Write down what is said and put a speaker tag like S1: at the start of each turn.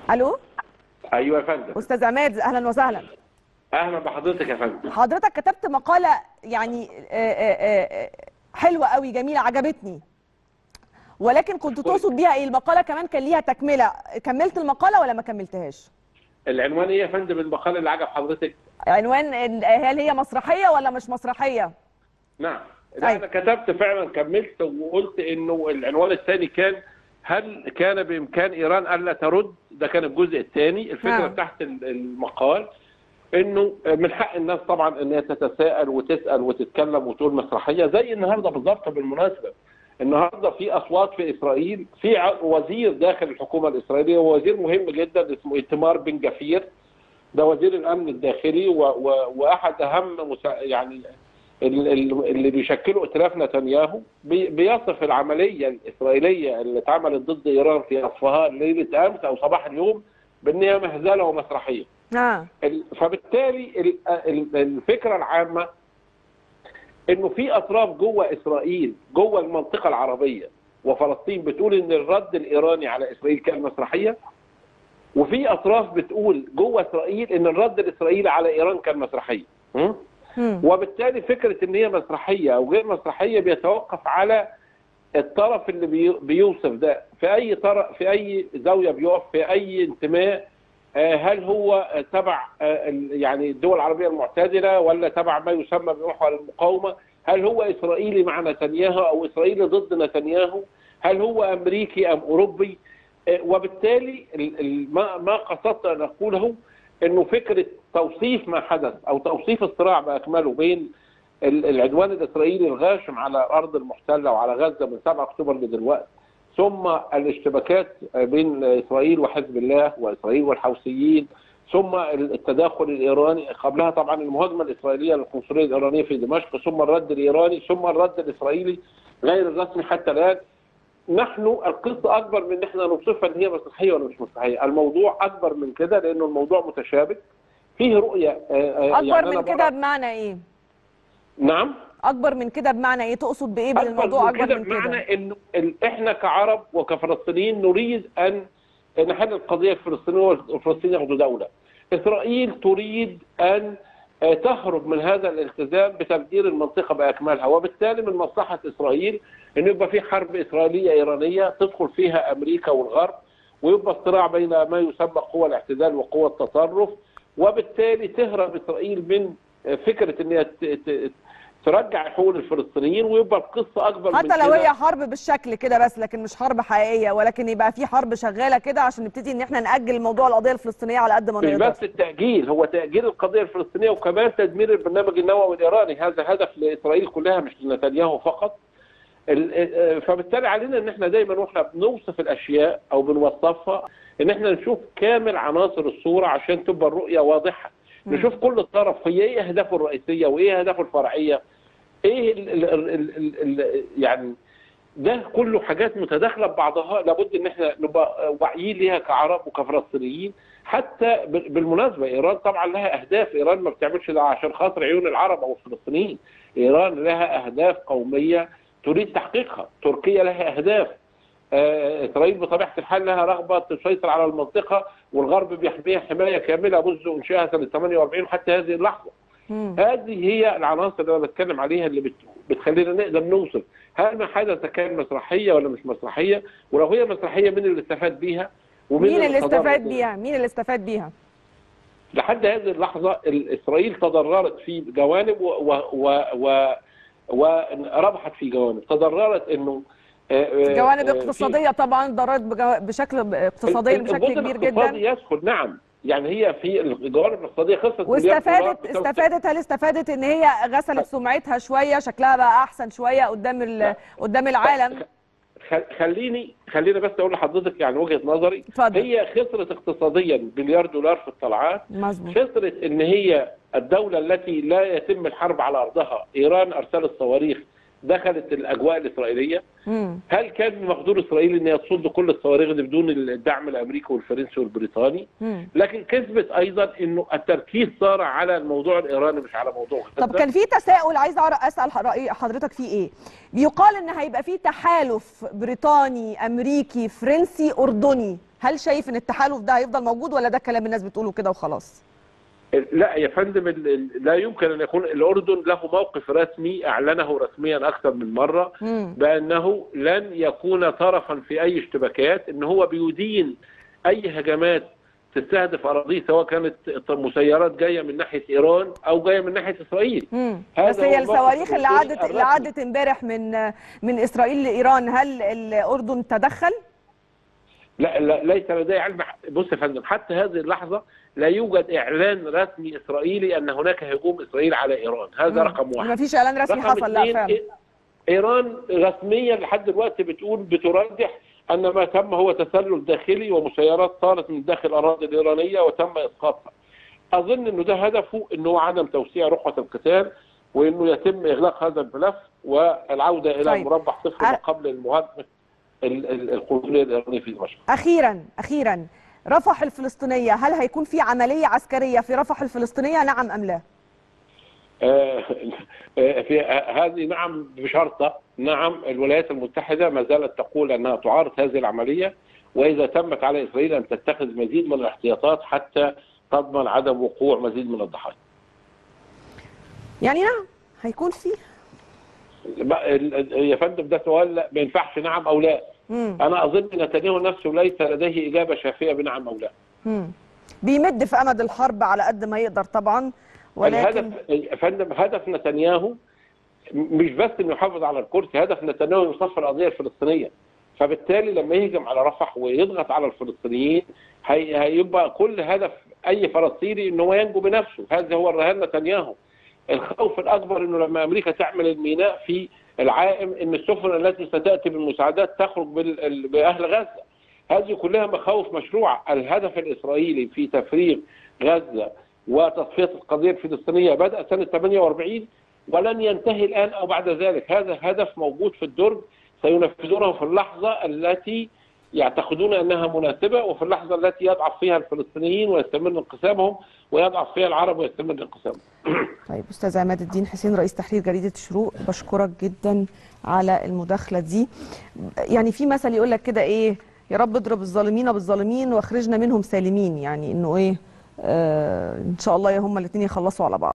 S1: الو
S2: ايوه يا فندم
S1: استاذ عماد اهلا وسهلا
S2: اهلا بحضرتك يا فندم
S1: حضرتك كتبت مقاله يعني آه، آه، آه، حلوه قوي جميله عجبتني ولكن كنت تقصد بيها ايه المقاله كمان كان ليها تكمله كملت المقاله ولا ما كملتهاش
S2: العنوان ايه يا فندم المقال اللي عجب حضرتك
S1: عنوان ال- هل هي مسرحيه ولا مش مسرحيه
S2: نعم لا
S1: أيوة.
S2: انا كتبت فعلا كملت وقلت انه العنوان الثاني كان هل كان بامكان ايران الا ترد ده كان الجزء الثاني الفكره
S1: نعم.
S2: تحت ال- المقال انه من حق الناس طبعا ان هي تتساءل وتسال وتتكلم وتقول مسرحيه زي النهارده بالظبط بالمناسبه النهارده في اصوات في اسرائيل في ع- وزير داخل الحكومه الاسرائيليه ووزير مهم جدا اسمه ايتمار بن جفير ده وزير الامن الداخلي و و واحد اهم مسا يعني ال- ال- اللي بيشكلوا ائتلاف نتنياهو بي- بيصف العمليه الاسرائيليه اللي اتعملت ضد ايران في اصفهان ليله امس او صباح اليوم بان هي مهزله ومسرحيه.
S1: اه
S2: ال- فبالتالي ال- ال- الفكره العامه انه في اطراف جوه اسرائيل جوه المنطقه العربيه وفلسطين بتقول ان الرد الايراني على اسرائيل كان مسرحيه وفي اطراف بتقول جوه اسرائيل ان الرد الاسرائيلي على ايران كان مسرحيه م?
S1: مم.
S2: وبالتالي فكره ان هي مسرحيه او غير مسرحيه بيتوقف على الطرف اللي بي- بيوصف ده في اي طرف في اي زاويه بيقف في اي انتماء آه، هل هو آه، تبع آه، ال- يعني الدول العربيه المعتدله ولا تبع ما يسمى بمحور المقاومه؟ هل هو اسرائيلي مع نتنياهو او اسرائيلي ضد نتنياهو؟ هل هو امريكي ام اوروبي؟ آه، وبالتالي ال- ال- ما ما قصدت ان اقوله انه فكره توصيف ما حدث او توصيف الصراع باكمله بين ال- العدوان الاسرائيلي الغاشم على الارض المحتله وعلى غزه من 7 اكتوبر لدلوقتي ثم الاشتباكات بين اسرائيل وحزب الله واسرائيل والحوثيين ثم التداخل الايراني قبلها طبعا المهاجمه الاسرائيليه للقنصليه الايرانيه في دمشق ثم الرد الايراني ثم الرد الاسرائيلي غير الرسمي حتى الان نحن القصه اكبر من ان احنا نوصفها ان هي مسرحيه ولا مش مسرحيه، الموضوع اكبر من كده لانه الموضوع متشابك فيه رؤيه آه، آه،
S1: اكبر
S2: يعني أنا
S1: من كده
S2: برى-
S1: بمعنى ايه
S2: نعم
S1: اكبر من كده بمعنى ايه تقصد بايه
S2: اكبر
S1: بالموضوع
S2: من
S1: اكبر
S2: كده
S1: من كده
S2: بمعنى انه ال- احنا كعرب وكفلسطينيين نريد ان نحل القضيه الفلسطينيه والفلسطينيين ياخدوا دوله. اسرائيل تريد ان آه، تهرب من هذا الالتزام بتفجير المنطقه باكملها وبالتالي من مصلحه اسرائيل ان يبقى في حرب اسرائيليه ايرانيه تدخل فيها امريكا والغرب ويبقى الصراع بين ما يسمى قوى الاعتدال وقوى التطرف وبالتالي تهرب اسرائيل من آه، فكره ان هي ت- ت- ترجع حقوق الفلسطينيين ويبقى القصه اكبر من
S1: حتى
S2: كده
S1: لو هي حرب بالشكل كده بس لكن مش حرب حقيقيه ولكن يبقى في حرب شغاله كده عشان نبتدي ان احنا ناجل موضوع القضيه الفلسطينيه على قد ما
S2: مش
S1: نقدر
S2: بس التأجيل هو تأجيل القضية الفلسطينية وكمان تدمير البرنامج النووي الإيراني هذا هدف لإسرائيل كلها مش لنتنياهو فقط ال- ال- فبالتالي علينا ان احنا دايما واحنا بنوصف الاشياء او بنوصفها ان احنا نشوف كامل عناصر الصوره عشان تبقى الرؤيه واضحه نشوف كل طرف هي ايه اهدافه الرئيسيه وايه اهدافه الفرعيه ايه ال ال ال ال ال ال يعني ده كله حاجات متداخله ببعضها لابد ان احنا نبقى واعيين ليها كعرب وكفلسطينيين حتى ب- بالمناسبه ايران طبعا لها اهداف ايران ما بتعملش ده عشان خاطر عيون العرب او الفلسطينيين ايران لها اهداف قوميه تريد تحقيقها تركيا لها اهداف آه، اسرائيل بطبيعه الحال لها رغبه تسيطر على المنطقه والغرب بيحميها حمايه كامله منذ انشائها سنه 48 حتى هذه اللحظه
S1: مم.
S2: هذه هي العناصر اللي انا بتكلم عليها اللي بت... بتخلينا نقدر نوصف هل ما حدث كان مسرحيه ولا مش مسرحيه ولو هي مسرحيه مين اللي استفاد بيها ومين
S1: مين اللي
S2: تضرر
S1: استفاد
S2: بيها؟
S1: بيها مين اللي استفاد بيها
S2: لحد هذه اللحظه ال- اسرائيل تضررت في جوانب و... و... و... و... وربحت في جوانب تضررت انه آه، آه،
S1: جوانب
S2: آه، في-
S1: اقتصاديه طبعا ضررت بجو- بشكل اقتصاديا بشكل
S2: الجزء
S1: كبير
S2: الاقتصادي
S1: جدا
S2: يدخل نعم يعني هي في الجوانب الاقتصاديه خسرت مليار
S1: واستفادت
S2: دولار بسبب-
S1: استفادت هل استفادت ان هي غسلت سمعتها شويه شكلها بقى احسن شويه قدام ال-
S2: لا.
S1: قدام العالم
S2: خ- خليني خليني بس اقول لحضرتك يعني وجهه نظري
S1: اتفضل.
S2: هي خسرت اقتصاديا مليار دولار في الطلعات
S1: مظبوط
S2: خسرت ان هي الدوله التي لا يتم الحرب على ارضها ايران ارسلت صواريخ دخلت الاجواء الاسرائيليه
S1: مم.
S2: هل كان من مقدور اسرائيل ان هي تصد كل الصواريخ دي بدون الدعم الامريكي والفرنسي والبريطاني
S1: مم.
S2: لكن كسبت ايضا انه التركيز صار على الموضوع الايراني مش على موضوع
S1: طب
S2: غزة.
S1: كان في تساؤل عايز أعرف اسال راي حضرتك فيه ايه بيقال ان هيبقى في تحالف بريطاني امريكي فرنسي اردني هل شايف ان التحالف ده هيفضل موجود ولا ده كلام الناس بتقوله كده وخلاص
S2: لا يا فندم ال- ال- لا يمكن ان يكون الاردن له موقف رسمي اعلنه رسميا اكثر من مره
S1: مم.
S2: بانه لن يكون طرفا في اي اشتباكات ان هو بيدين اي هجمات تستهدف اراضيه سواء كانت مسيرات جايه من ناحيه ايران او جايه من ناحيه اسرائيل
S1: مم.
S2: هذا
S1: بس
S2: هو
S1: هي
S2: الموقف
S1: الصواريخ اللي
S2: الأردني
S1: عدت اللي
S2: الرسمي.
S1: عدت امبارح من من اسرائيل لايران هل الاردن تدخل
S2: لا, لا ليس لدي علم بص يا فندم حتى هذه اللحظه لا يوجد اعلان رسمي اسرائيلي ان هناك هجوم اسرائيلي على ايران هذا
S1: مم.
S2: رقم واحد
S1: ما فيش اعلان رسمي
S2: رقم
S1: حصل لا
S2: اثنين،
S1: فعلا
S2: ايران رسميا لحد دلوقتي بتقول بترجح ان ما تم هو تسلل داخلي ومسيرات صارت من داخل الاراضي الايرانيه وتم اسقاطها. اظن انه ده هدفه انه هو عدم توسيع رقعه القتال وانه يتم اغلاق هذا الملف والعوده الى
S1: طيب.
S2: مربع صفر
S1: أ-
S2: ما قبل المهاجمه ال- ال- القنصليه الايرانيه في دمشق.
S1: اخيرا اخيرا رفح الفلسطينيه هل هيكون في عمليه عسكريه في رفح الفلسطينيه نعم ام لا
S2: آه، آه، في آه، هذه نعم بشرطه نعم الولايات المتحده ما زالت تقول انها تعارض هذه العمليه واذا تمت على اسرائيل ان تتخذ مزيد من الاحتياطات حتى تضمن عدم وقوع مزيد من الضحايا.
S1: يعني نعم هيكون في
S2: بقى ال- ال- يا فندم ده سؤال لا، ما ينفعش نعم او لا.
S1: مم.
S2: انا اظن نتنياهو نفسه ليس لديه اجابه شافيه بنعم او لا.
S1: مم. بيمد في امد الحرب على قد ما يقدر طبعا ولكن
S2: الهدف يا فندم هدف نتنياهو مش بس انه يحافظ على الكرسي هدف نتنياهو يصفي القضيه الفلسطينيه فبالتالي لما يهجم على رفح ويضغط على الفلسطينيين هي هيبقى كل هدف اي فلسطيني ان هو ينجو بنفسه هذا هو الرهان نتنياهو الخوف الاكبر انه لما امريكا تعمل الميناء في العائم ان السفن التي ستاتي بالمساعدات تخرج بال- ال- باهل غزه هذه كلها مخاوف مشروعه الهدف الاسرائيلي في تفريغ غزه وتصفيه القضيه الفلسطينيه بدا سنه 48 ولن ينتهي الان او بعد ذلك هذا هدف موجود في الدرج سينفذونه في اللحظه التي يعتقدون انها مناسبه وفي اللحظه التي يضعف فيها الفلسطينيين ويستمر انقسامهم ويضعف فيها العرب ويستمر انقسامهم.
S1: طيب استاذ عماد الدين حسين رئيس تحرير جريده الشروق بشكرك جدا على المداخله دي يعني في مثل يقول لك كده ايه يا رب اضرب الظالمين بالظالمين واخرجنا منهم سالمين يعني انه ايه آه ان شاء الله يا هما الاثنين يخلصوا على بعض